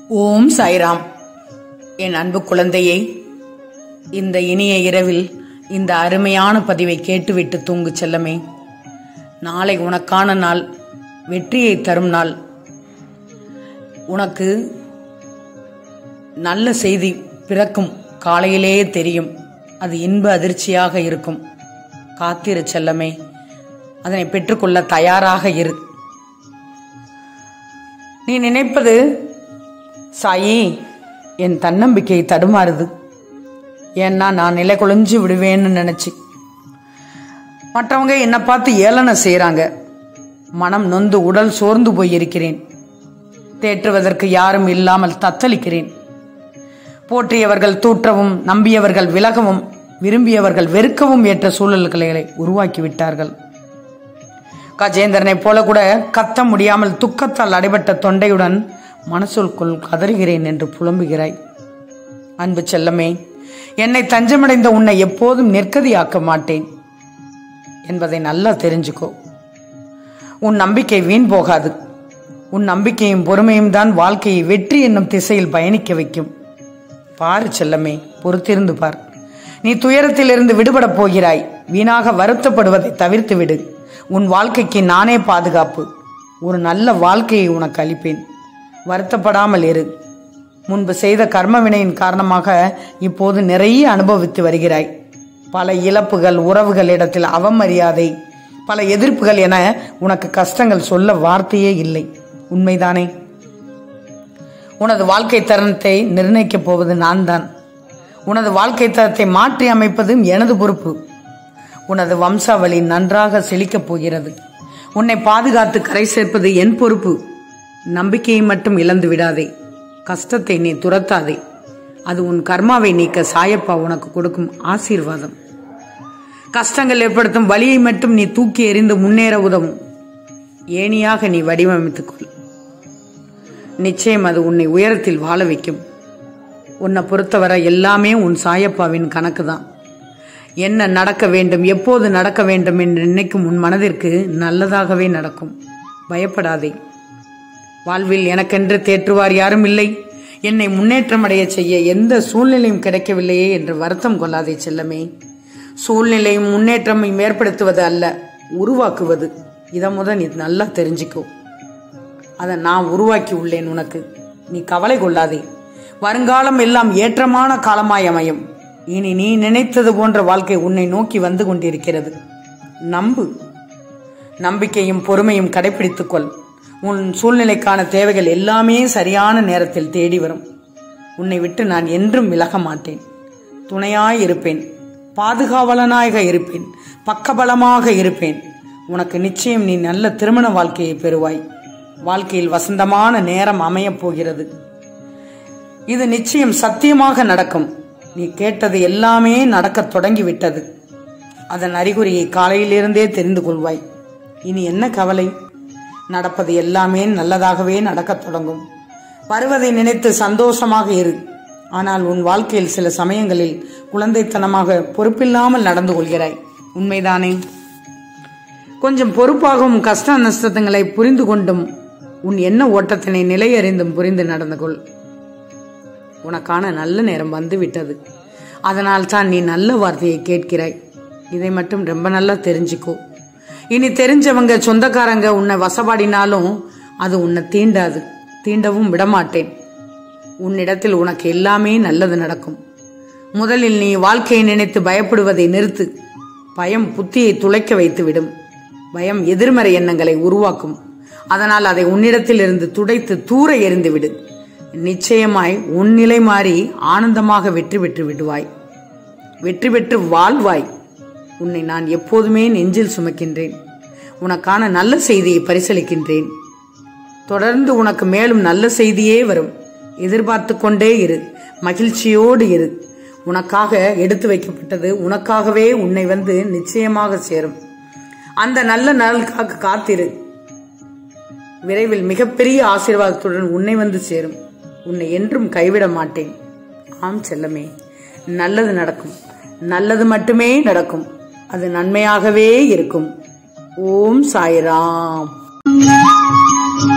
ஓம் சாய்ராம் என் அன்பு குழந்தையே இந்த இனிய இரவில் இந்த அருமையான பதிவை கேட்டுவிட்டு தூங்கு செல்லமே நாளை உனக்கான நாள் வெற்றியை தரும் நாள் உனக்கு நல்ல செய்தி பிறக்கும் காலையிலேயே தெரியும் அது இன்ப அதிர்ச்சியாக இருக்கும் காத்திரு செல்லமே அதனை பெற்றுக்கொள்ள தயாராக இரு நீ நினைப்பது சாயி என் தன்னம்பிக்கை தடுமாறுது ஏன்னா நான் நிலை குலைஞ்சு விடுவேன்னு நினைச்சு மற்றவங்க என்னை பார்த்து ஏளனை செய்றாங்க மனம் நொந்து உடல் சோர்ந்து போயிருக்கிறேன் தேற்றுவதற்கு யாரும் இல்லாமல் தத்தளிக்கிறேன் போற்றியவர்கள் தூற்றவும் நம்பியவர்கள் விலகவும் விரும்பியவர்கள் வெறுக்கவும் ஏற்ற சூழல்களை உருவாக்கி விட்டார்கள் கஜேந்திரனை போல கூட கத்த முடியாமல் துக்கத்தால் அடைபட்ட தொண்டையுடன் மனசுக்குள் கதறுகிறேன் என்று புலம்புகிறாய் அன்பு செல்லமே என்னை தஞ்சமடைந்த உன்னை எப்போதும் நெற்கதியாக்க மாட்டேன் என்பதை நல்லா தெரிஞ்சுக்கோ உன் நம்பிக்கை வீண் போகாது உன் நம்பிக்கையும் பொறுமையும் தான் வாழ்க்கையை வெற்றி என்னும் திசையில் பயணிக்க வைக்கும் பாரு செல்லமே பொறுத்திருந்து பார் நீ துயரத்திலிருந்து விடுபடப் போகிறாய் வீணாக வருத்தப்படுவதை தவிர்த்து விடு உன் வாழ்க்கைக்கு நானே பாதுகாப்பு ஒரு நல்ல வாழ்க்கையை உனக்கு அளிப்பேன் வருத்தப்படாமல் இரு முன்பு செய்த கர்ம வினையின் காரணமாக இப்போது நிறைய அனுபவித்து வருகிறாய் பல இழப்புகள் உறவுகளிடத்தில் அவமரியாதை பல எதிர்ப்புகள் என உனக்கு கஷ்டங்கள் சொல்ல வார்த்தையே இல்லை உண்மைதானே உனது வாழ்க்கை தருணத்தை நிர்ணயிக்கப் போவது நான் தான் உனது வாழ்க்கை தரத்தை மாற்றி அமைப்பதும் எனது பொறுப்பு உனது வம்சாவளி நன்றாக செழிக்கப் போகிறது உன்னை பாதுகாத்து கரை சேர்ப்பது என் பொறுப்பு நம்பிக்கையை மட்டும் இழந்து விடாதே கஷ்டத்தை நீ துரத்தாதே அது உன் கர்மாவை நீக்க சாயப்பா உனக்கு கொடுக்கும் ஆசீர்வாதம் கஷ்டங்கள் ஏற்படுத்தும் வலியை மட்டும் நீ தூக்கி எறிந்து முன்னேற உதவும் ஏணியாக நீ வடிவமைத்துக்கொள் நிச்சயம் அது உன்னை உயரத்தில் வாழ வைக்கும் உன்னை பொறுத்தவரை எல்லாமே உன் சாயப்பாவின் கணக்கு தான் என்ன நடக்க வேண்டும் எப்போது நடக்க வேண்டும் என்று நினைக்கும் உன் மனதிற்கு நல்லதாகவே நடக்கும் பயப்படாதே வாழ்வில் எனக்கென்று தேற்றுவார் யாரும் இல்லை என்னை முன்னேற்றம் அடைய செய்ய எந்த சூழ்நிலையும் கிடைக்கவில்லையே என்று வருத்தம் கொள்ளாதே செல்லமே சூழ்நிலையும் முன்னேற்றமும் ஏற்படுத்துவது அல்ல உருவாக்குவது இதை முத நீ நல்லா தெரிஞ்சுக்கோ அதை நான் உருவாக்கி உள்ளேன் உனக்கு நீ கவலை கொள்ளாதே வருங்காலம் எல்லாம் ஏற்றமான காலமாய் அமையும் இனி நீ நினைத்தது போன்ற வாழ்க்கை உன்னை நோக்கி வந்து கொண்டிருக்கிறது நம்பு நம்பிக்கையும் பொறுமையும் கடைபிடித்துக் கொள் உன் சூழ்நிலைக்கான தேவைகள் எல்லாமே சரியான நேரத்தில் தேடி வரும் உன்னை விட்டு நான் என்றும் விலக மாட்டேன் துணையாய் இருப்பேன் பாதுகாவலனாக இருப்பேன் பக்கபலமாக இருப்பேன் உனக்கு நிச்சயம் நீ நல்ல திருமண வாழ்க்கையை பெறுவாய் வாழ்க்கையில் வசந்தமான நேரம் அமையப் போகிறது இது நிச்சயம் சத்தியமாக நடக்கும் நீ கேட்டது எல்லாமே நடக்கத் தொடங்கிவிட்டது அதன் அறிகுறியை காலையிலிருந்தே தெரிந்து கொள்வாய் இனி என்ன கவலை நடப்பது எல்லாமே நல்லதாகவே நடக்கத் தொடங்கும் வருவதை நினைத்து சந்தோஷமாக இரு ஆனால் உன் வாழ்க்கையில் சில சமயங்களில் குழந்தைத்தனமாக பொறுப்பில்லாமல் நடந்து கொள்கிறாய் உண்மைதானே கொஞ்சம் பொறுப்பாகவும் கஷ்ட நஷ்டங்களை புரிந்து கொண்டும் உன் என்ன ஓட்டத்தினை நிலையறிந்தும் புரிந்து நடந்து கொள் உனக்கான நல்ல நேரம் வந்து விட்டது அதனால் தான் நீ நல்ல வார்த்தையை கேட்கிறாய் இதை மட்டும் ரொம்ப நல்லா தெரிஞ்சுக்கோ இனி தெரிஞ்சவங்க சொந்தக்காரங்க உன்னை வசப்பாடினாலும் அது உன்னை தீண்டாது தீண்டவும் விடமாட்டேன் உன்னிடத்தில் உனக்கு எல்லாமே நல்லது நடக்கும் முதலில் நீ வாழ்க்கையை நினைத்து பயப்படுவதை நிறுத்து பயம் புத்தியை துளைக்க வைத்து விடும் பயம் எதிர்மறை எண்ணங்களை உருவாக்கும் அதனால் அதை உன்னிடத்தில் இருந்து துடைத்து தூர எறிந்து விடு நிச்சயமாய் உன் நிலை மாறி ஆனந்தமாக வெற்றி பெற்று விடுவாய் வெற்றி பெற்று வாழ்வாய் உன்னை நான் எப்போதுமே நெஞ்சில் சுமக்கின்றேன் உனக்கான நல்ல செய்தியை பரிசளிக்கின்றேன் தொடர்ந்து உனக்கு மேலும் நல்ல செய்தியே வரும் எதிர்பார்த்து கொண்டே இரு மகிழ்ச்சியோடு இரு உனக்காக எடுத்து வைக்கப்பட்டது உனக்காகவே உன்னை வந்து நிச்சயமாக சேரும் அந்த நல்ல நாளுக்காக காத்திரு விரைவில் மிகப்பெரிய ஆசீர்வாதத்துடன் உன்னை வந்து சேரும் உன்னை என்றும் கைவிட மாட்டேன் ஆம் செல்லமே நல்லது நடக்கும் நல்லது மட்டுமே நடக்கும் அது நன்மையாகவே இருக்கும் ஓம் சாய்ராம்